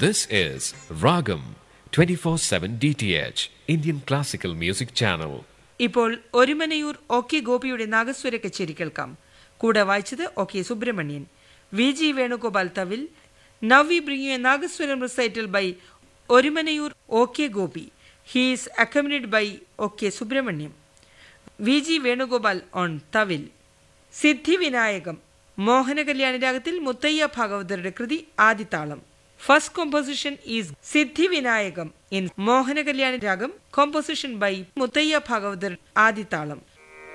This is Ragam 24/7 DTH Indian Classical Music Channel. ഇപ്പോൾ Orumanayur O K ഗോപിയുടെ നാഗസ്വര കച്ചേരി കേൾക്കാം കൂടെ വായിച്ചത് O K Subramanian V G Venugopal thavil now we bring you a nagaswaram recital by Orumanayur O K Gopi he's accompanied by O K Subramaniam V G Venugopal on thavil Siddhivinayakam Mohana Kalyana രാഗത്തിൽ മുത്തയ്യ ഭാഗവതരുടെ കൃതി ആദിതാളം first composition is Siddhivinayakam in Mohana Kalyana ragam composition by Muthiah Bhagavathar ആദിതാളം